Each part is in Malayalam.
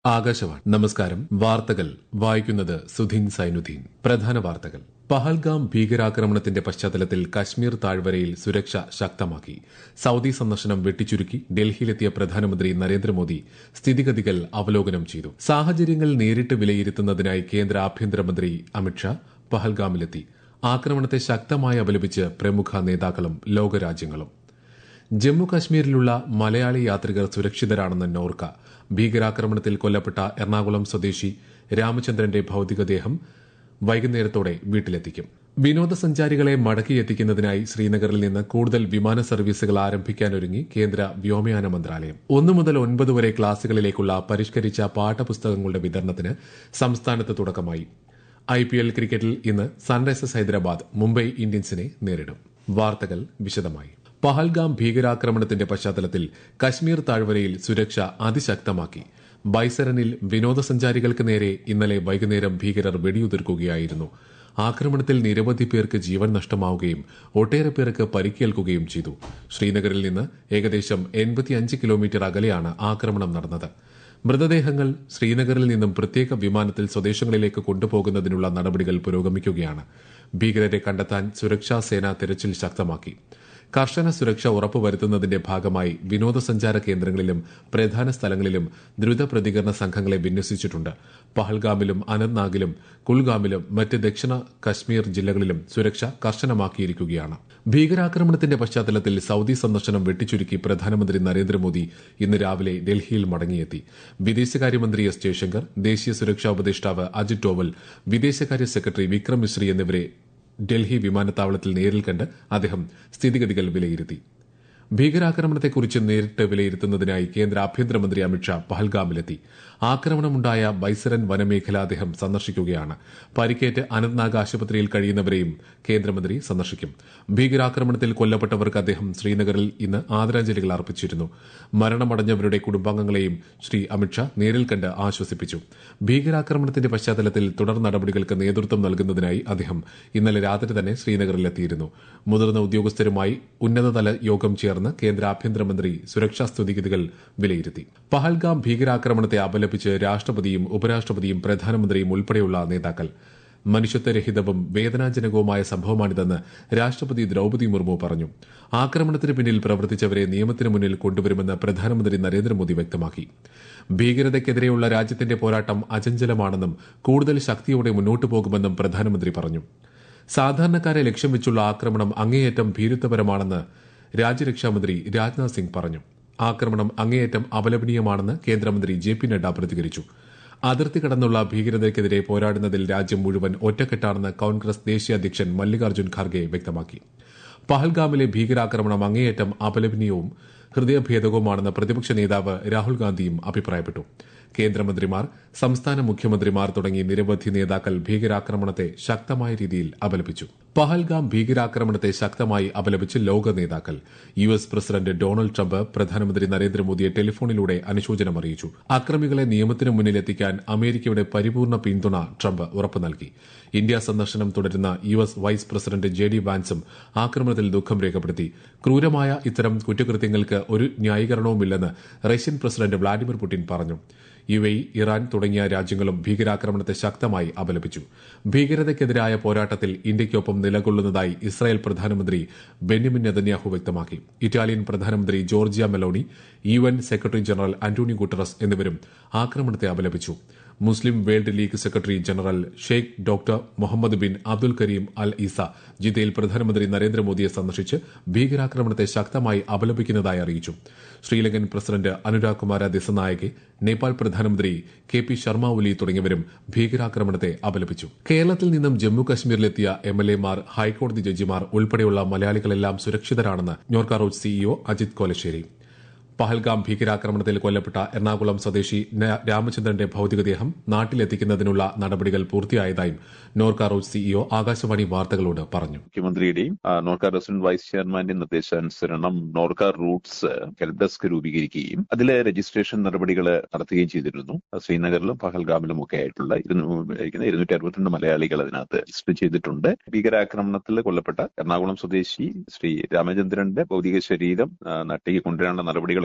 ആകാശവാണി നമസ്കാരം വാർത്തകൾ വായിക്കുന്നത് സുധീൻ സൈനുദ്ദീൻ പ്രധാന വാർത്തകൾ പഹൽഗാം ഭീകരാക്രമണത്തിന്റെ പശ്ചാത്തലത്തിൽ കശ്മീർ താഴ്വരയിൽ സുരക്ഷ ശക്തമാക്കി സൌദി സന്ദർശനം വെട്ടിച്ചുരുക്കി ഡൽഹിയിലെത്തിയ പ്രധാനമന്ത്രി നരേന്ദ്രമോദി സ്ഥിതിഗതികൾ അവലോകനം ചെയ്തു സാഹചര്യങ്ങൾ നേരിട്ട് വിലയിരുത്തുന്നതിനായി കേന്ദ്ര ആഭ്യന്തരമന്ത്രി അമിത്ഷാ പഹൽഗാമിലെത്തി ആക്രമണത്തെ ശക്തമായി അപലപിച്ച് പ്രമുഖ നേതാക്കളും ലോകരാജ്യങ്ങളും ജമ്മു കാശ്മീരിലുള്ള മലയാളി യാത്രികർ സുരക്ഷിതരാണെന്ന് നോർക്ക ഭീകരാക്രമണത്തിൽ കൊല്ലപ്പെട്ട എറണാകുളം സ്വദേശി രാമചന്ദ്രന്റെ ഭൌതികദേഹം വൈകുന്നേരത്തോടെ വീട്ടിലെത്തിക്കും വിനോദസഞ്ചാരികളെ മടക്കിയെത്തിക്കുന്നതിനായി ശ്രീനഗറിൽ നിന്ന് കൂടുതൽ വിമാന സർവീസുകൾ ആരംഭിക്കാനൊരുങ്ങി കേന്ദ്ര വ്യോമയാന മന്ത്രാലയം ഒന്നു മുതൽ ഒൻപത് വരെ ക്ലാസുകളിലേക്കുള്ള പരിഷ്കരിച്ച പാഠപുസ്തകങ്ങളുടെ വിതരണത്തിന് സംസ്ഥാനത്ത് തുടക്കമായി ഐ പി എൽ ക്രിക്കറ്റിൽ ഇന്ന് സൺറൈസേഴ്സ് ഹൈദരാബാദ് മുംബൈ ഇന്ത്യൻസിനെ നേരിടും വാർത്തകൾ വിശദമായി പഹൽഗാം ഭീകരാക്രമണത്തിന്റെ പശ്ചാത്തലത്തിൽ കശ്മീർ താഴ്വരയിൽ സുരക്ഷ അതിശക്തമാക്കി ബൈസരനിൽ വിനോദസഞ്ചാരികൾക്ക് നേരെ ഇന്നലെ വൈകുന്നേരം ഭീകരർ വെടിയുതിർക്കുകയായിരുന്നു ആക്രമണത്തിൽ നിരവധി പേർക്ക് ജീവൻ നഷ്ടമാവുകയും ഒട്ടേറെ പേർക്ക് പരിക്കേൽക്കുകയും ചെയ്തു ശ്രീനഗറിൽ നിന്ന് ഏകദേശം എൺപത്തിയഞ്ച് കിലോമീറ്റർ അകലെയാണ് ആക്രമണം നടന്നത് മൃതദേഹങ്ങൾ ശ്രീനഗറിൽ നിന്നും പ്രത്യേക വിമാനത്തിൽ സ്വദേശങ്ങളിലേക്ക് കൊണ്ടുപോകുന്നതിനുള്ള നടപടികൾ പുരോഗമിക്കുകയാണ് ഭീകരരെ കണ്ടെത്താൻ സുരക്ഷാ സേന തെരച്ചിൽ ശക്തമാക്കി കർശന സുരക്ഷ ഉറപ്പുവരുത്തുന്നതിന്റെ ഭാഗമായി വിനോദസഞ്ചാര കേന്ദ്രങ്ങളിലും പ്രധാന സ്ഥലങ്ങളിലും ദ്രുത പ്രതികരണ സംഘങ്ങളെ വിന്യസിച്ചിട്ടുണ്ട് പഹൽഗാമിലും അനന്ത്നാഗിലും കുൽഗാമിലും മറ്റ് ദക്ഷിണ കശ്മീർ ജില്ലകളിലും സുരക്ഷ കർശനമാക്കിയിരിക്കുകയാണ് ഭീകരാക്രമണത്തിന്റെ പശ്ചാത്തലത്തിൽ സൌദി സന്ദർശനം വെട്ടിച്ചുരുക്കി പ്രധാനമന്ത്രി നരേന്ദ്രമോദി ഇന്ന് രാവിലെ ഡൽഹിയിൽ മടങ്ങിയെത്തി വിദേശകാര്യമന്ത്രി എസ് ജയശങ്കർ ദേശീയ സുരക്ഷാ ഉപദേഷ്ടാവ് അജിത് ഡോവൽ വിദേശകാര്യ സെക്രട്ടറി വിക്രം മിശ്രി എന്നിവരെ ഡൽഹി വിമാനത്താവളത്തിൽ നേരിൽ കണ്ട് അദ്ദേഹം സ്ഥിതിഗതികൾ വിലയിരുത്തി ഭീകരാക്രമണത്തെക്കുറിച്ച് നേരിട്ട് വിലയിരുത്തുന്നതിനായി കേന്ദ്ര ആഭ്യന്തരമന്ത്രി അമിത്ഷാ പഹൽഗാമിലെത്തി ആക്രമണമുണ്ടായ ബൈസരൻ വനമേഖല അദ്ദേഹം സന്ദർശിക്കുകയാണ് പരിക്കേറ്റ് അനന്ത്നാഗ് ആശുപത്രിയിൽ കഴിയുന്നവരെയും കേന്ദ്രമന്ത്രി സന്ദർശിക്കും ഭീകരാക്രമണത്തിൽ കൊല്ലപ്പെട്ടവർക്ക് അദ്ദേഹം ശ്രീനഗറിൽ ഇന്ന് ആദരാഞ്ജലികൾ അർപ്പിച്ചിരുന്നു മരണമടഞ്ഞവരുടെ കുടുംബാംഗങ്ങളെയും ശ്രീ അമിത്ഷാ നേരിൽ കണ്ട് ആശ്വസിപ്പിച്ചു ഭീകരാക്രമണത്തിന്റെ പശ്ചാത്തലത്തിൽ തുടർ നടപടികൾക്ക് നേതൃത്വം നൽകുന്നതിനായി അദ്ദേഹം ഇന്നലെ രാത്രി തന്നെ ശ്രീനഗറിലെത്തിയിരുന്നു മുതിർന്ന ഉദ്യോഗസ്ഥരുമായി ഉന്നതതല യോഗം ചേർന്ന് കേന്ദ്ര ആഭ്യന്തരമന്ത്രി സുരക്ഷാ സ്ഥിതിഗതികൾ വിലയിരുത്തി പഹൽഗാം ഭീകരാക്രമണത്തെ അപലപിച്ച് രാഷ്ട്രപതിയും ഉപരാഷ്ട്രപതിയും പ്രധാനമന്ത്രിയും ഉൾപ്പെടെയുള്ള നേതാക്കൾ മനുഷ്യത്വരഹിതവും വേദനാജനകവുമായ സംഭവമാണിതെന്ന് രാഷ്ട്രപതി ദ്രൌപതി മുർമു പറഞ്ഞു ആക്രമണത്തിന് പിന്നിൽ പ്രവർത്തിച്ചവരെ നിയമത്തിന് മുന്നിൽ കൊണ്ടുവരുമെന്ന് പ്രധാനമന്ത്രി നരേന്ദ്രമോദി വ്യക്തമാക്കി ഭീകരതയ്ക്കെതിരെയുള്ള രാജ്യത്തിന്റെ പോരാട്ടം അചഞ്ചലമാണെന്നും കൂടുതൽ ശക്തിയോടെ മുന്നോട്ടു പോകുമെന്നും പ്രധാനമന്ത്രി പറഞ്ഞു സാധാരണക്കാരെ ലക്ഷ്യം വെച്ചുള്ള ആക്രമണം അങ്ങേയറ്റം ഭീരുത്വപരമാണെന്ന് രാജ്യരക്ഷാമന്ത്രി രാജ്നാഥ് സിംഗ് പറഞ്ഞു ആക്രമണം അങ്ങേയറ്റം അപലപനീയമാണെന്ന് കേന്ദ്രമന്ത്രി ജെ പി നഡ്ഡ പ്രതികരിച്ചു അതിർത്തി കടന്നുള്ള ഭീകരതയ്ക്കെതിരെ പോരാടുന്നതിൽ രാജ്യം മുഴുവൻ ഒറ്റക്കെട്ടാണെന്ന് കോൺഗ്രസ് ദേശീയ അധ്യക്ഷൻ മല്ലികാർജ്ജുൻ ഖാർഗെ വ്യക്തമാക്കി പഹൽഗാമിലെ ഭീകരാക്രമണം അങ്ങേയറ്റം അപലപനീയവും ഹൃദയഭേദകവുമാണെന്ന് പ്രതിപക്ഷ നേതാവ് രാഹുൽ ഗാന്ധിയും അഭിപ്രായപ്പെട്ടു കേന്ദ്രമന്ത്രിമാർ സംസ്ഥാന മുഖ്യമന്ത്രിമാർ തുടങ്ങി നിരവധി നേതാക്കൾ ഭീകരാക്രമണത്തെ ശക്തമായ രീതിയിൽ അപലപിച്ചു പഹൽഗാം ഭീകരാക്രമണത്തെ ശക്തമായി അപലപിച്ച് ലോക നേതാക്കൾ U S president Donald Trump പ്രധാനമന്ത്രി നരേന്ദ്രമോദിയെ ടെലിഫോണിലൂടെ അനുശോചനം അറിയിച്ചു അക്രമികളെ നിയമത്തിന് മുന്നിലെത്തിക്കാൻ അമേരിക്കയുടെ പരിപൂർണ പിന്തുണ ട്രംപ് ഉറപ്പു നൽകി ഇന്ത്യ സന്ദർശനം തുടരുന്ന U S vice president J D വാൻസും ആക്രമണത്തിൽ ദുഃഖം രേഖപ്പെടുത്തി ക്രൂരമായ ഇത്തരം കുറ്റകൃത്യങ്ങൾക്ക് ഒരു ന്യായീകരണവുമില്ലെന്ന് റഷ്യൻ പ്രസിഡന്റ് വ്ളാഡിമിർ പുടിൻ പറഞ്ഞു യു എ ഇറാൻ തുടങ്ങിയ രാജ്യങ്ങളും ഭീകരാക്രമണത്തെ ശക്തമായി അപലപിച്ചു ഭീകരതയ്ക്കെതിരായ പോരാട്ടത്തിൽ ഇന്ത്യയ്ക്കൊപ്പം നിലകൊള്ളുന്നതായി ഇസ്രായേൽ പ്രധാനമന്ത്രി ബെന്യമിൻ നെതന്യാഹു വ്യക്തമാക്കി ഇറ്റാലിയൻ പ്രധാനമന്ത്രി Giorgia Meloni U N secretary general Antonio Guterres എന്നിവരും ആക്രമണത്തെ അപലപിച്ചു Muslim World League secretary general Sheikh doctor Muhammad bin Abdul Karim Al Issa ജിദ്ദയിൽ പ്രധാനമന്ത്രി നരേന്ദ്രമോദിയെ സന്ദർശിച്ച് ഭീകരാക്രമണത്തെ ശക്തമായി അപലപിക്കുന്നതായി അറിയിച്ചു ശ്രീലങ്കൻ പ്രസിഡന്റ് അനുരാഗ് കുമാര ദിസനായകെ നേപ്പാൾ പ്രധാനമന്ത്രി കെ പി ശർമ്മ ഒലി തുടങ്ങിയവരും ഭീകരാക്രമണത്തെ അപലപിച്ചു കേരളത്തിൽ നിന്നും ജമ്മു കശ്മീരിലെത്തിയ എം എൽ എമാർ ഹൈക്കോടതി ജഡ്ജിമാർ ഉൾപ്പെടെയുള്ള മലയാളികളെല്ലാം സുരക്ഷിതരാണെന്ന് നോർക്ക റോഡ് സിഇഒ അജിത് കോലശ്ശേരി പഹൽഗാം ഭീകരാക്രമണത്തിൽ കൊല്ലപ്പെട്ട എറണാകുളം സ്വദേശി രാമചന്ദ്രന്റെ ഭൌതികദേഹം നാട്ടിലെത്തിക്കുന്നതിനുള്ള നടപടികൾ പൂർത്തിയായതായും നോർക്ക റോഡ് സിഇഒ ആകാശവാണി വാർത്തകളോട് പറഞ്ഞു മുഖ്യമന്ത്രിയുടെയും നോർക്ക റെസിഡന്റ് വൈസ് ചെയർമാന്റെയും നിർദ്ദേശാനുസരണം നോർക്ക റൂട്ട്സ് ഹെൽപ് ഡെസ്ക് രൂപീകരിക്കുകയും അതിലെ രജിസ്ട്രേഷൻ നടപടികൾ നടത്തുകയും ചെയ്തിരുന്നു ശ്രീനഗറിലും പഹൽഗാമിലും ഒക്കെ ആയിട്ടുള്ള ഇരുന്നൂറ്റി അറുപത്തിരണ്ട് മലയാളികൾ അതിനകത്ത് രജിസ്റ്റർ ചെയ്തിട്ടുണ്ട് ഭീകരാക്രമണത്തിൽ കൊല്ലപ്പെട്ട എറണാകുളം സ്വദേശി ശ്രീ രാമചന്ദ്രന്റെ ഭൗതിക ശരീരം നാട്ടിലേക്ക് കൊണ്ടുവരാനുള്ള നടപടികളൊക്കെ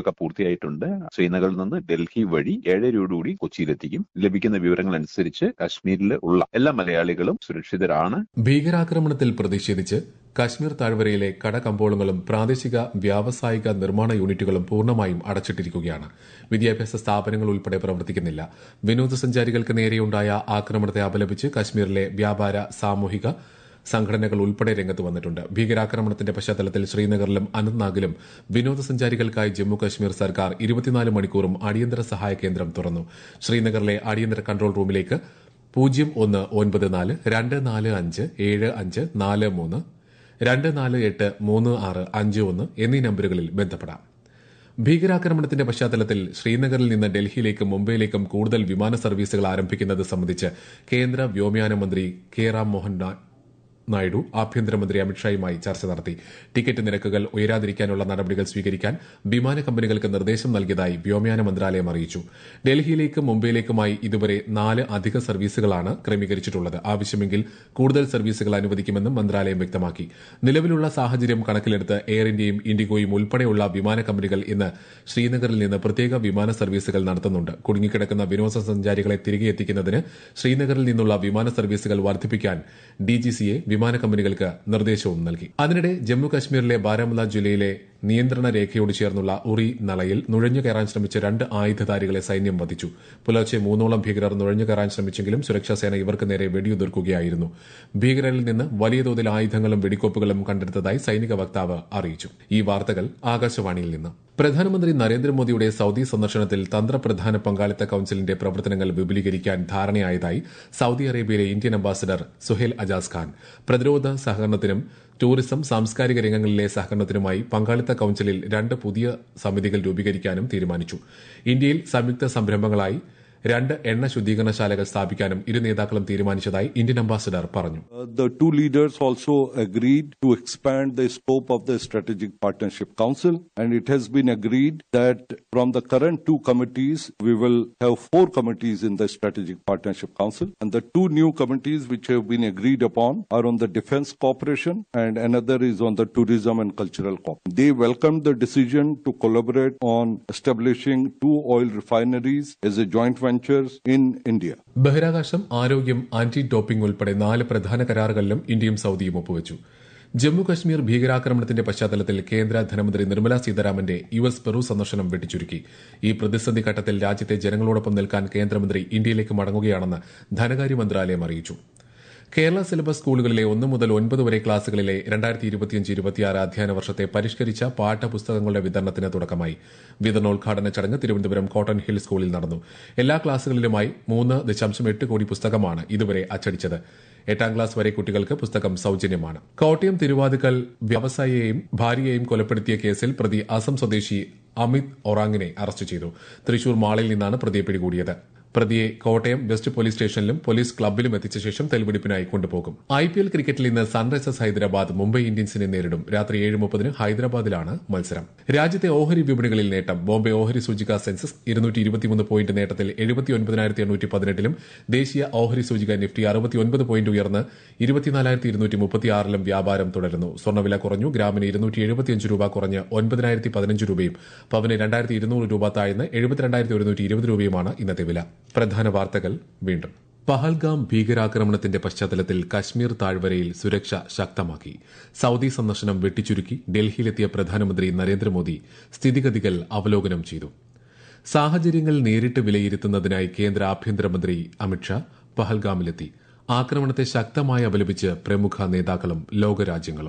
നടപടികളൊക്കെ പൂർത്തിയായിട്ടുണ്ട് ശ്രീനഗറിൽ നിന്ന് ഡൽഹി വഴി ഏഴരയോടുകൂടി കൊച്ചിയിലെത്തിക്കും ലഭിക്കുന്ന വിവരങ്ങൾ അനുസരിച്ച് കാശ്മീരിൽ ഉള്ള എല്ലാ മലയാളികളും സുരക്ഷിതരാണ് ഭീകരാക്രമണത്തിൽ പ്രതിഷേധിച്ച് കശ്മീർ താഴ്വരയിലെ കടകമ്പോളങ്ങളും പ്രാദേശിക വ്യാവസായിക നിർമ്മാണ യൂണിറ്റുകളും പൂർണ്ണമായും അടച്ചിട്ടിരിക്കുകയാണ് വിദ്യാഭ്യാസ സ്ഥാപനങ്ങൾ ഉൾപ്പെടെ പ്രവർത്തിക്കുന്നില്ല വിനോദസഞ്ചാരികൾക്ക് നേരെയുണ്ടായ ആക്രമണത്തെ അപലപിച്ച് കശ്മീരിലെ വ്യാപാര സാമൂഹിക സംഘടനകൾ ഉൾപ്പെടെ രംഗത്ത് വന്നിട്ടുണ്ട് ഭീകരാക്രമണത്തിന്റെ പശ്ചാത്തലത്തിൽ ശ്രീനഗറിലും അനന്ത്നാഗിലും വിനോദസഞ്ചാരികൾക്കായി ജമ്മു കശ്മീർ സർക്കാർ ഇരുപത്തിനാല് മണിക്കൂറും അടിയന്തര സഹായ കേന്ദ്രം തുറന്നു ശ്രീനഗറിലെ അടിയന്തര കൺട്രോൾ റൂമിലേക്ക് പൂജ്യം ഒന്ന് ഒൻപത് നാല് രണ്ട് നാല് അഞ്ച് ഏഴ് അഞ്ച് നാല് മൂന്ന് രണ്ട് നാല് എട്ട് മൂന്ന് ആറ് അഞ്ച് ഒന്ന് എന്നീ നമ്പറുകളിൽ ബന്ധപ്പെടാം ഭീകരാക്രമണത്തിന്റെ പശ്ചാത്തലത്തിൽ ശ്രീനഗറിൽ നിന്ന് ഡൽഹിയിലേക്കും മുംബൈയിലേക്കും കൂടുതൽ വിമാന സർവീസുകൾ ആരംഭിക്കുന്നത് സംബന്ധിച്ച് കേന്ദ്ര വ്യോമയാന മന്ത്രി കെ റാം മോഹൻ നായിഡു ആഭ്യന്തരമന്ത്രി അമിത്ഷായുമായി ചർച്ച നടത്തി ടിക്കറ്റ് നിരക്കുകൾ ഉയരാതിരിക്കാനുള്ള നടപടികൾ സ്വീകരിക്കാൻ വിമാന കമ്പനികൾക്ക് നിർദ്ദേശം നൽകിയതായി വ്യോമയാന മന്ത്രാലയം അറിയിച്ചു ഡൽഹിയിലേക്കും മുംബൈയിലേക്കുമായി ഇതുവരെ നാല് അധിക സർവീസുകളാണ് ക്രമീകരിച്ചിട്ടുള്ളത് ആവശ്യമെങ്കിൽ കൂടുതൽ സർവീസുകൾ അനുവദിക്കുമെന്നും മന്ത്രാലയം വ്യക്തമാക്കി നിലവിലുള്ള സാഹചര്യം കണക്കിലെടുത്ത് എയർ ഇന്ത്യയും ഇൻഡിഗോയും ഉൾപ്പെടെയുള്ള വിമാന കമ്പനികൾ ഇന്ന് ശ്രീനഗറിൽ നിന്ന് പ്രത്യേക വിമാന സർവീസുകൾ നടത്തുന്നുണ്ട് കുടുങ്ങിക്കിടക്കുന്ന വിനോദസഞ്ചാരികളെ തിരികെ എത്തിക്കുന്നതിന് ശ്രീനഗറിൽ നിന്നുള്ള വിമാന സർവീസുകൾ വർദ്ധിപ്പിക്കാൻ ഡിജിസിയെ വിമാന കമ്പനികൾക്ക് നിർദ്ദേശവും നൽകി അതിനിടെ ജമ്മു കശ്മീരിലെ ബാരാമുള്ള ജില്ലയിലെ നിയന്ത്രണ രേഖയോട് ചേർന്നുള്ള ഉറി നളയിൽ നുഴഞ്ഞു കയറാൻ ശ്രമിച്ച രണ്ട് ആയുധധാരികളെ സൈന്യം വധിച്ചു പുലർച്ചെ മൂന്നോളം ഭീകരർ നുഴഞ്ഞു കയറാൻ ശ്രമിച്ചെങ്കിലും സുരക്ഷാസേന ഇവർക്ക് നേരെ വെടിയുതിർക്കുകയായിരുന്നു ഭീകരരിൽ നിന്ന് വലിയ തോതിൽ ആയുധങ്ങളും വെടിക്കോപ്പുകളും കണ്ടെടുത്തതായി സൈനിക വക്താവ് അറിയിച്ചു ഈ വാർത്തകൾ ആകാശവാണിയിൽ നിന്ന് പ്രധാനമന്ത്രി നരേന്ദ്രമോദിയുടെ സൌദി സന്ദർശനത്തിൽ തന്ത്രപ്രധാന പങ്കാളിത്ത കൌൺസിലിന്റെ പ്രവർത്തനങ്ങൾ വിപുലീകരിക്കാൻ ധാരണയായതായി സൌദി അറേബ്യയിലെ ഇന്ത്യൻ അംബാസഡർ സുഹേൽ അജാസ് ഖാൻ പ്രതിരോധ സഹകരണത്തിനും ടൂറിസം സാംസ്കാരിക രംഗങ്ങളിലെ സഹകരണത്തിനുമായി പങ്കാളിത്ത കൌൺസിലിൽ രണ്ട് പുതിയ സമിതികൾ രൂപീകരിക്കാനും തീരുമാനിച്ചു ഇന്ത്യയിൽ സംയുക്ത സംരംഭങ്ങളായി രണ്ട് എണ്ണ ശുദ്ധീകരണശാലകൾ സ്ഥാപിക്കാനും ഇരു നേതാക്കളും തീരുമാനിച്ചതായി ഇന്ത്യൻ അംബാസഡർ പറഞ്ഞു Uh, the two leaders also agreed to expand the scope of the Strategic Partnership Council, and it has been agreed that from the current two committees, we will have four committees in the Strategic Partnership Council, and the two new committees which have been agreed upon are on the defense cooperation, and another is on the tourism and cultural cooperation. They welcomed the decision to collaborate on establishing two oil refineries as a joint ventures in India. ബഹിരാകാശം ആരോഗ്യം ആന്റി ഡോപ്പിംഗ് ഉൾപ്പെടെ നാല് പ്രധാന കരാറുകളിലും ഇന്ത്യയും സൌദിയും ഒപ്പുവച്ചു ജമ്മു കശ്മീർ ഭീകരാക്രമണത്തിന്റെ പശ്ചാത്തലത്തിൽ കേന്ദ്ര ധനമന്ത്രി നിർമ്മല സീതാരാമന്റെ യു എസ് പെറു സന്ദർശനം വെട്ടിച്ചുരുക്കി ഈ പ്രതിസന്ധി ഘട്ടത്തിൽ രാജ്യത്തെ ജനങ്ങളോടൊപ്പം നിൽക്കാൻ കേന്ദ്രമന്ത്രി ഇന്ത്യയിലേക്ക് മടങ്ങുകയാണെന്ന് ധനകാര്യ മന്ത്രാലയം അറിയിച്ചു കേരള സിലബസ് സ്കൂളുകളിലെ ഒന്ന് മുതൽ ഒൻപത് വരെ ക്ലാസുകളിലെ രണ്ടായിരത്തി ഇരുപത്തിയഞ്ച് ഇരുപത്തിയാറ് അധ്യയന വർഷത്തെ പരിഷ്കരിച്ച പാഠപുസ്തകങ്ങളുടെ വിതരണത്തിന് തുടക്കമായി വിതരണോദ്ഘാടന ചടങ്ങ് തിരുവനന്തപുരം കോട്ടൺ ഹിൽ സ്കൂളിൽ നടന്നു എല്ലാ ക്ലാസുകളിലുമായി മൂന്ന് ദശാംശം എട്ട് കോടി പുസ്തകമാണ് ഇതുവരെ അച്ചടിച്ചത് എട്ടാം ക്ലാസ് വരെ കുട്ടികൾക്ക് പുസ്തകം സൌജന്യമാണ് കോട്ടയം തിരുവാതുക്കൽ വ്യവസായിയെയും ഭാര്യയെയും കൊലപ്പെടുത്തിയ കേസിൽ പ്രതി അസം സ്വദേശി അമിത് ഒറാങ്ങിനെ അറസ്റ്റ് ചെയ്തു തൃശൂർ മാളിൽ നിന്നാണ് പ്രതിയെ പിടികൂടിയത് പ്രതിയെ കോട്ടയം വെസ്റ്റ് പോലീസ് സ്റ്റേഷനിലും പോലീസ് ക്ലബിലും എത്തിച്ച ശേഷം തെളിവെടുപ്പിനായി കൊണ്ടുപോകും ഐ പി എൽ ക്രിക്കറ്റിൽ ഇന്ന് സൺറൈസേഴ്സ് ഹൈദരാബാദ് മുംബൈ ഇന്ത്യൻസിനെ നേരിടും രാത്രി ഏഴ് മുപ്പതിന് ഹൈദരാബാദിലാണ് മത്സരം രാജ്യത്തെ ഓഹരി വിപണികളിൽ നേട്ടം ബോംബെ ഓഹരി സൂചിക സെൻസസ് ഇരുന്നൂറ്റി ഇരുപത്തിമൂന്ന് പോയിന്റ് നേട്ടത്തിൽ എഴുപത്തി ഒൻപതിനായിരത്തി എണ്ണൂറ്റി പതിനെട്ടിലും ദേശീയ ഓഹരി സൂചിക നിഫ്റ്റി അറുപത്തിയൊൻപത് പോയിന്റ് ഉയർന്ന് ഇരുപത്തിനാലായിരത്തി ഇരുന്നൂറ്റി മുപ്പത്തിയാറിലും വ്യാപാരം തുടരുന്നു സ്വർണ്ണവില കുറഞ്ഞു ഗ്രാമിന് ഇരുന്നൂറ്റി എഴുപത്തിയഞ്ച് രൂപ കുറഞ്ഞ് ഒൻപതിനായിരത്തി പതിനഞ്ച് രൂപയും പവന് രണ്ടായിരത്തി ഇരുന്നൂറ് രൂപ താഴ്ന്ന് എഴുപത്തിരണ്ടായിരത്തി ഒരുന്നൂറ്റി ഇരുപത് രൂപയുമാണ് ഇന്നത്തെ വില പ്രധാന വാർത്തകൾ വീണ്ടും പഹൽഗാം ഭീകരാക്രമണത്തിന്റെ പശ്ചാത്തലത്തിൽ കശ്മീർ താഴ്വരയിൽ സുരക്ഷ ശക്തമാക്കി സൌദി സന്ദർശനം വെട്ടിച്ചുരുക്കി ഡൽഹിയിലെത്തിയ പ്രധാനമന്ത്രി നരേന്ദ്രമോദി സ്ഥിതിഗതികൾ അവലോകനം ചെയ്തു സാഹചര്യങ്ങൾ നേരിട്ട് വിലയിരുത്തുന്നതിനായി കേന്ദ്ര ആഭ്യന്തരമന്ത്രി അമിത്ഷാ പഹൽഗാമിലെത്തി ആക്രമണത്തെ ശക്തമായി അപലപിച്ച് പ്രമുഖ നേതാക്കളും ലോകരാജ്യങ്ങളും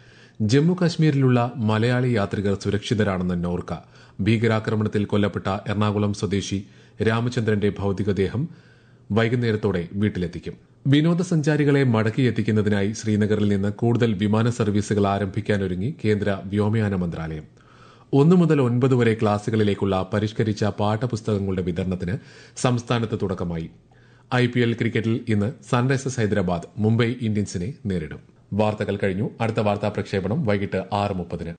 ജമ്മു കശ്മീരിലുള്ള മലയാളി യാത്രികർ സുരക്ഷിതരാണെന്ന് നോർക്ക ഭീകരാക്രമണത്തിൽ കൊല്ലപ്പെട്ട എറണാകുളം സ്വദേശി രാമചന്ദ്രന്റെ ഭൌതികദേഹം വൈകുന്നേരത്തോടെ വീട്ടിലെത്തിക്കും വിനോദസഞ്ചാരികളെ മടക്കിയെത്തിക്കുന്നതിനായി ശ്രീനഗറിൽ നിന്ന് കൂടുതൽ വിമാന സർവീസുകൾ ആരംഭിക്കാനൊരുങ്ങി കേന്ദ്ര വ്യോമയാന മന്ത്രാലയം ഒന്നു മുതൽ ഒൻപത് വരെ ക്ലാസുകളിലേക്കുള്ള പരിഷ്കരിച്ച പാഠപുസ്തകങ്ങളുടെ വിതരണത്തിന് സംസ്ഥാനത്ത് തുടക്കമായി ഐ പി എൽ ക്രിക്കറ്റിൽ ഇന്ന് സൺറൈസേഴ്സ് ഹൈദരാബാദ് മുംബൈ ഇന്ത്യൻസിനെ നേരിടും വാർത്തകൾ കഴിഞ്ഞു അടുത്ത വാർത്താ പ്രക്ഷേപണം വൈകിട്ട് ആറ് മുപ്പതിന്